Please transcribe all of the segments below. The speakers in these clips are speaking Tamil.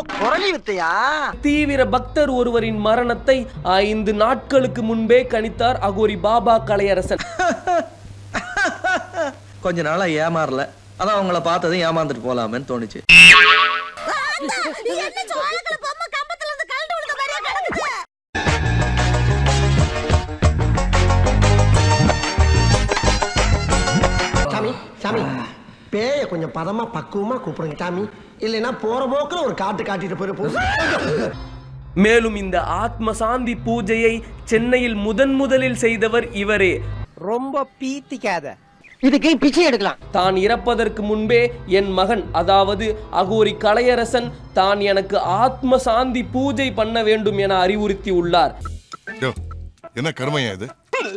குரலி வித்தையா தீவிர பக்தர் ஒருவரின் மரணத்தை ஐந்து நாட்களுக்கு முன்பே கணித்தார் அகோரி பாபா கலையரசன் கொஞ்ச நாளா ஏமாறல அதான் அவங்கள பார்த்ததும் ஏமாந்துட்டு போலாமேன்னு தோணுச்சு சாமி சாமி பேய கொஞ்சம் பதமா பக்குவமா கூப்பிடுங்க சாமி இல்லைன்னா போற போக்குல ஒரு காட்டு காட்டிட்டு போயிரு மேலும் இந்த ஆத்ம சாந்தி பூஜையை சென்னையில் முதன் முதலில் செய்தவர் இவரே ரொம்ப பீத்திக்காத இதுக்கு பிச்சை எடுக்கலாம் தான் இறப்பதற்கு முன்பே என் மகன் அதாவது அகோரி கலையரசன் தான் எனக்கு ஆத்ம சாந்தி பூஜை பண்ண வேண்டும் என அறிவுறுத்தி உள்ளார் யோ, என்ன கருமையா இது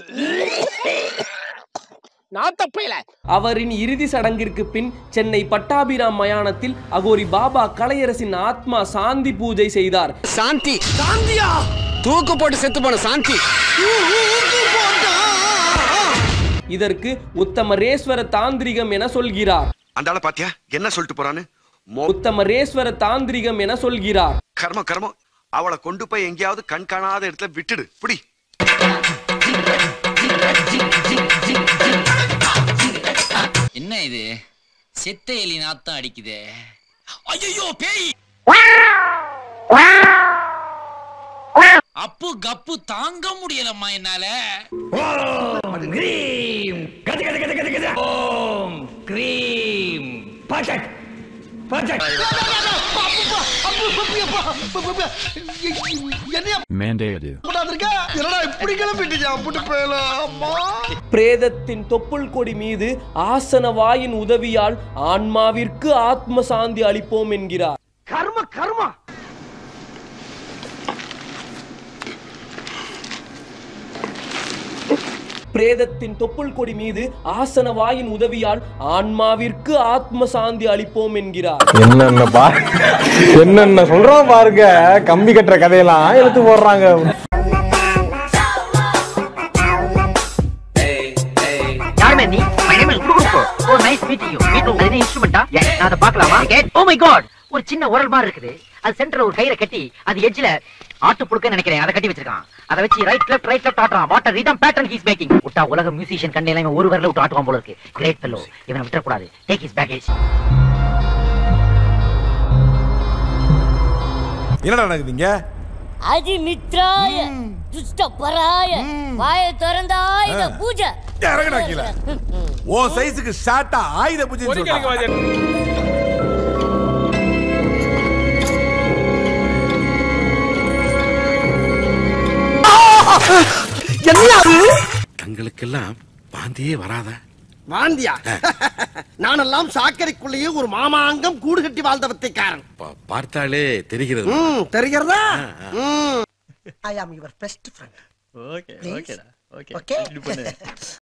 நான் தப்பையில அவரின் இறுதி சடங்கிற்கு பின் சென்னை பட்டாபிராம் மயானத்தில் அகோரி பாபா கலையரசின் ஆத்மா சாந்தி பூஜை செய்தார் சாந்தி சாந்தியா தூக்கு போட்டு செத்து போன சாந்தி இதற்கு உத்தமரேஸ்வர தாந்திரிகம் என சொல்கிறார் அந்த ஆளை பாத்தியா என்ன சொல்லிட்டு போறான்னு மோ உத்தமரேஸ்வர தாந்திரிகம் என சொல்கிறார் கர்மம் கர்மம் அவளை கொண்டு போய் எங்கேயாவது கண் காணாத இடத்துல விட்டுடு புடி என்ன இது செத்த எலி நாத்தம் அடிக்குதே ஐயோ பேய் அப்பு கப்பு தாங்க முடியலம்மா என்னால என்னடா இப்படி கிளம்பிட்டீங்க அப்படி போயலாம் அம்மா பிரேதத்தின் தொப்புள் கொடி மீது ஆசன வாயின் உதவியால் ஆன்மாவிற்கு ஆத்ம சாந்தி அளிப்போம் என்கிறார் கர்ம கர்மா பிரேதத்தின் தொப்புள் கொடி மீது ஆசன வாயின் உதவியால் ஆன்மாவிற்கு ஆத்ம சாந்தி அளிப்போம் என்கிறார் என்னென்ன பா என்னென்ன சொல்றான் பாருங்க கம்பி கட்டுற கதையெல்லாம் எடுத்து போடுறாங்க யாருமே நீ மை நேம் இஸ் குருப்பு oh nice meeting you meet அது இன்ஸ்ட்ருமெண்டா நான் அத பார்க்கலாமா ஓ மை காட் ஒரு சின்ன உரல் மாதிரி இருக்குது அது சென்டர்ல ஒரு கயிறை கட்டி அது எட்ஜ்ல ஆட்டு புழுக்க நினைக்கிறேன் அதை கட்டி வச்சிருக்கான் அதை வச்சு ரைட் லெஃப்ட் ரைட் லெஃப்ட் ஆட்டுறான் water rhythm pattern he's making விட்டா உலக மியூசிஷியன் கண்ணையில இவன் ஒரு வரல விட்டு ஆட்டுவான் போல இருக்கு கிரேட் ஃபெல்லோ இவனை விட்டுற கூடாது டேக் ஹிஸ் பேக்கேஜ் என்னடா நடக்குதுங்க அதி மித்ராய துஷ்ட பராய வாய திறந்த ஆயுத பூஜை இறங்குடா கீழே. ஓ சைஸுக்கு ஷார்ட்டா ஆயுத பூஜை தங்களுக்கெல்லாம் பாந்தியே வராதா வாந்தியா நானெல்லாம் சாக்கடைக்குள்ளேயே ஒரு மாமாங்கம் கூடு கட்டி வாழ்ந்த வித்தைக்காரன் பார்த்தாலே தெரிகிறது ம் தெரிகிறதா ம் I am your best friend okay okay okay